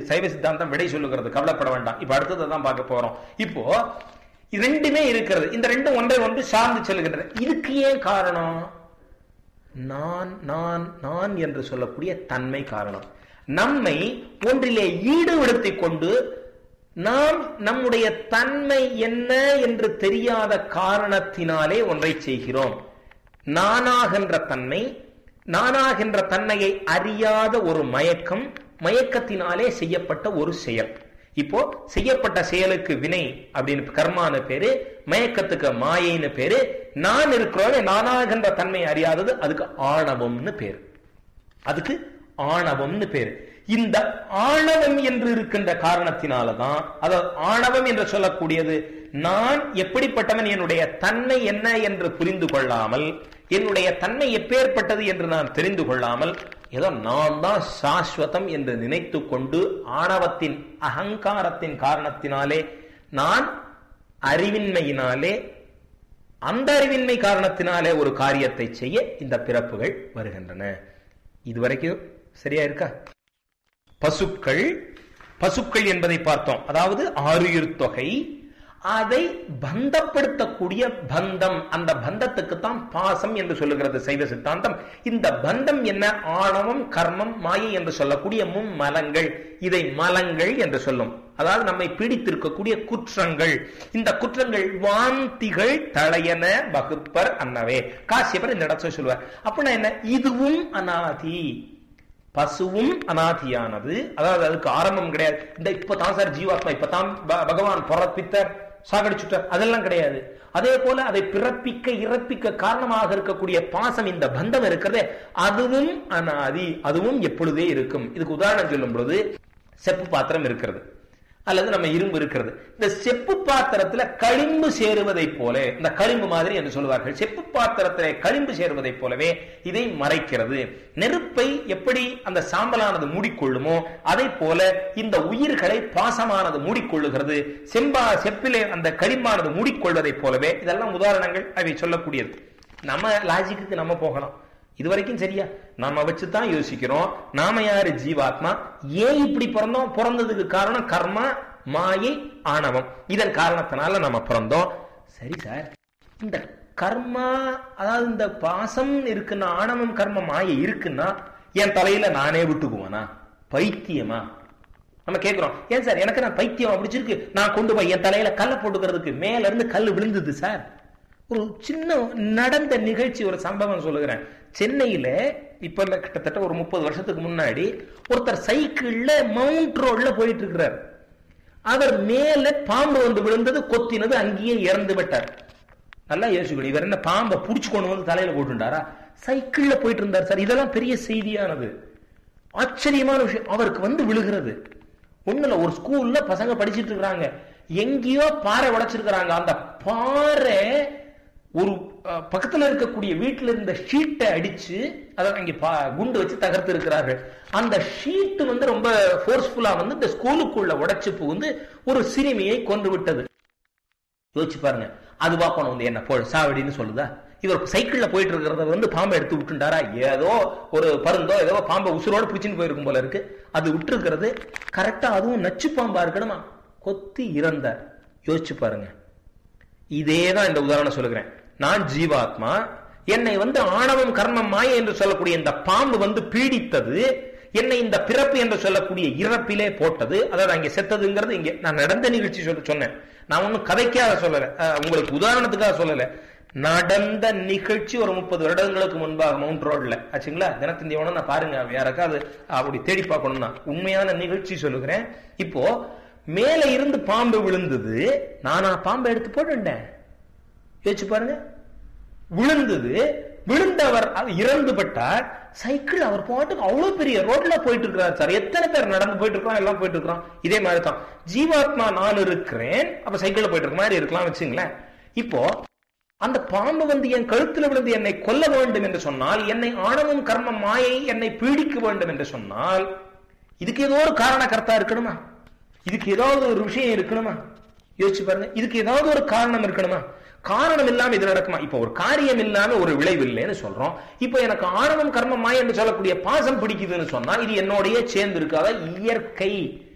சைவ சித்தாந்தம் விடை சொல்லுகிறது கவலைப்பட வேண்டாம் இப்ப அடுத்ததை தான் பார்க்க போறோம் இப்போ இது ரெண்டுமே இருக்கிறது இந்த ரெண்டும் ஒன்றை ஒன்று சார்ந்து செல்கின்றன இதுக்கு ஏன் காரணம் நான் நான் நான் என்று சொல்லக்கூடிய தன்மை காரணம் நம்மை ஒன்றிலே ஈடுபடுத்திக் கொண்டு நாம் நம்முடைய தன்மை என்ன என்று தெரியாத காரணத்தினாலே ஒன்றை செய்கிறோம் நானாகின்ற தன்மை நானாகின்ற தன்மையை அறியாத ஒரு மயக்கம் மயக்கத்தினாலே செய்யப்பட்ட ஒரு செயல் இப்போ செய்யப்பட்ட செயலுக்கு வினை அப்படின்னு கர்மான்னு பேரு மயக்கத்துக்கு மாயைன்னு பேரு நான் இருக்கிறோம் நானாகின்ற தன்மை அறியாதது அதுக்கு ஆணவம்னு பேரு அதுக்கு ஆணவம்னு பேரு இந்த ஆணவம் என்று இருக்கின்ற காரணத்தினாலதான் அதாவது ஆணவம் என்று சொல்லக்கூடியது நான் எப்படிப்பட்டவன் என்னுடைய தன்மை என்ன என்று புரிந்து கொள்ளாமல் என்னுடைய தன்மை எப்பேற்பட்டது என்று நான் தெரிந்து கொள்ளாமல் ஏதோ நான் தான் சாஸ்வதம் என்று நினைத்து கொண்டு ஆணவத்தின் அகங்காரத்தின் காரணத்தினாலே நான் அறிவின்மையினாலே அந்த அறிவின்மை காரணத்தினாலே ஒரு காரியத்தை செய்ய இந்த பிறப்புகள் வருகின்றன இதுவரைக்கும் சரியா இருக்கா பசுக்கள் பசுக்கள் என்பதை பார்த்தோம் அதாவது ஆறுயிர் தொகை அதை பந்தப்படுத்தக்கூடிய பந்தம் அந்த பந்தத்துக்கு தான் பாசம் என்று சொல்லுகிறது சைவ சித்தாந்தம் இந்த பந்தம் என்ன ஆணவம் கர்மம் மாயை என்று சொல்லக்கூடிய மும்மலங்கள் இதை மலங்கள் என்று சொல்லும் அதாவது நம்மை பீடித்திருக்கக்கூடிய குற்றங்கள் இந்த குற்றங்கள் வாந்திகள் தலையன வகுப்பர் அன்னவே காசியப்பர் இந்த இடத்துல சொல்லுவார் அப்படின்னா என்ன இதுவும் அனாதி பசுவும் அனாதியானது அதாவது அதுக்கு ஆரம்பம் கிடையாது இந்த இப்பதான் சார் ஜீவாத்மா இப்பதான் பகவான் பிறப்பித்தார் சாகடிச்சுட்டார் அதெல்லாம் கிடையாது அதே போல அதை பிறப்பிக்க இறப்பிக்க காரணமாக இருக்கக்கூடிய பாசம் இந்த பந்தம் இருக்கிறதே அதுவும் அனாதி அதுவும் எப்பொழுதே இருக்கும் இதுக்கு உதாரணம் சொல்லும் பொழுது செப்பு பாத்திரம் இருக்கிறது அல்லது நம்ம இரும்பு இருக்கிறது இந்த செப்பு பாத்திரத்துல களிம்பு சேருவதை போல இந்த களிம்பு மாதிரி என்று சொல்லுவார்கள் செப்பு பாத்திரத்திலே களிம்பு சேருவதை போலவே இதை மறைக்கிறது நெருப்பை எப்படி அந்த சாம்பலானது மூடிக்கொள்ளுமோ அதை போல இந்த உயிர்களை பாசமானது மூடிக்கொள்ளுகிறது செம்பா செப்பிலே அந்த களிம்பானது மூடிக்கொள்வதை போலவே இதெல்லாம் உதாரணங்கள் அவை சொல்லக்கூடியது நம்ம லாஜிக்கு நம்ம போகலாம் இது வரைக்கும் சரியா நாம வச்சுதான் யோசிக்கிறோம் நாம யாரு ஜீவாத்மா ஏன் இப்படி பிறந்தோம் பிறந்ததுக்கு காரணம் கர்மா மாயை ஆணவம் இதன் காரணத்தினால நம்ம பிறந்தோம் சரி சார் இந்த கர்மா அதாவது இந்த பாசம் இருக்குன்னா ஆணவம் கர்ம மாயை இருக்குன்னா என் தலையில நானே விட்டுக்குவேனா பைத்தியமா நம்ம கேட்கிறோம் ஏன் சார் எனக்கு நான் பைத்தியம் பிடிச்சிருக்கு நான் கொண்டு போய் என் தலையில கல்லை போட்டுக்கிறதுக்கு மேல இருந்து கல் விழுந்தது சார் ஒரு சின்ன நடந்த நிகழ்ச்சி ஒரு சம்பவம் சொல்லுகிறேன் சென்னையில இப்ப இல்ல கிட்டத்தட்ட ஒரு முப்பது வருஷத்துக்கு முன்னாடி ஒருத்தர் சைக்கிள்ல மவுண்ட் ரோட்ல போயிட்டு இருக்கிறார் அவர் மேல பாம்பு வந்து விழுந்தது கொத்தினது அங்கேயே இறந்து விட்டார் நல்லா யோசிக்கணும் இவர் என்ன பாம்பை புடிச்சு கொண்டு வந்து தலையில போட்டுட்டாரா சைக்கிள்ல போயிட்டு இருந்தார் சார் இதெல்லாம் பெரிய செய்தியானது ஆச்சரியமான விஷயம் அவருக்கு வந்து விழுகிறது ஒண்ணுல ஒரு ஸ்கூல்ல பசங்க படிச்சிட்டு இருக்கிறாங்க எங்கேயோ பாறை உடைச்சிருக்கிறாங்க அந்த பாறை ஒரு பக்கத்துல இருக்கக்கூடிய வீட்டுல இருந்த ஷீட்டை அடிச்சு அதை அங்க குண்டு வச்சு தகர்த்து இருக்கிறார்கள் அந்த ஷீட் வந்து ரொம்ப போர்ஸ்ஃபுல்லா வந்து இந்த ஸ்கூலுக்குள்ள உடைச்சு புகுந்து ஒரு சிறுமியை கொண்டு விட்டது யோசிச்சு பாருங்க அது பார்க்கணும் வந்து என்ன போ சாவடின்னு சொல்லுதா இவர் சைக்கிள்ல போயிட்டு இருக்கிறத வந்து பாம்பை எடுத்து விட்டுண்டாரா ஏதோ ஒரு பருந்தோ ஏதோ பாம்பை உசுரோட பிடிச்சின்னு போயிருக்கும் போல இருக்கு அது விட்டுருக்கிறது கரெக்டா அதுவும் நச்சு பாம்பா இருக்கணுமா கொத்தி இறந்தார் யோசிச்சு பாருங்க இதே தான் இந்த உதாரணம் சொல்லுகிறேன் நான் ஜீவாத்மா என்னை வந்து ஆணவம் கர்மம் மாய என்று சொல்லக்கூடிய இந்த பாம்பு வந்து பீடித்தது என்னை இந்த பிறப்பு என்று சொல்லக்கூடிய இறப்பிலே போட்டது அதாவது அங்கே செத்ததுங்கிறது இங்கே நான் நடந்த நிகழ்ச்சி சொல்ல சொன்னேன் நான் ஒன்னும் கதைக்காக சொல்லல உங்களுக்கு உதாரணத்துக்காக சொல்லல நடந்த நிகழ்ச்சி ஒரு முப்பது வருடங்களுக்கு முன்பாக மவுண்ட் ரோட்ல ஆச்சுங்களா தினத்தந்தி நான் பாருங்க யாருக்காவது அப்படி தேடி பார்க்கணும்னா உண்மையான நிகழ்ச்சி சொல்லுகிறேன் இப்போ மேல இருந்து பாம்பு விழுந்தது நானா பாம்பை எடுத்து போட்டுட்டேன் யோசிச்சு பாருங்க விழுந்தது விழுந்தவர் இறந்து பட்டார் சைக்கிள் அவர் பாட்டுக்கு அவ்வளவு பெரிய ரோட்ல போயிட்டு இருக்கிறார் சார் எத்தனை பேர் நடந்து போயிட்டு இருக்கிறோம் எல்லாம் போயிட்டு இருக்கிறோம் இதே மாதிரி தான் ஜீவாத்மா நான் இருக்கிறேன் அப்ப சைக்கிள்ல போயிட்டு இருக்க மாதிரி இருக்கலாம் வச்சுங்களேன் இப்போ அந்த பாம்பு வந்து என் கழுத்துல விழுந்து என்னை கொல்ல வேண்டும் என்று சொன்னால் என்னை ஆணவம் கர்மம் மாயை என்னை பீடிக்க வேண்டும் என்று சொன்னால் இதுக்கு ஏதோ ஒரு காரண கர்த்தா இருக்கணுமா இதுக்கு ஏதாவது ஒரு விஷயம் இருக்கணுமா யோசிச்சு பாருங்க இதுக்கு ஏதாவது ஒரு காரணம் இருக்கணுமா காரணம் இல்லாம இது நடக்குமா இப்ப ஒரு காரியம் இல்லாம ஒரு விளைவு இல்லைன்னு சொல்றோம் இப்ப எனக்கு ஆணவம் கர்மம் மாய என்று சொல்லக்கூடிய பாசம் பிடிக்குதுன்னு சொன்னா இது என்னோடய சேர்ந்து இருக்காத இயற்கை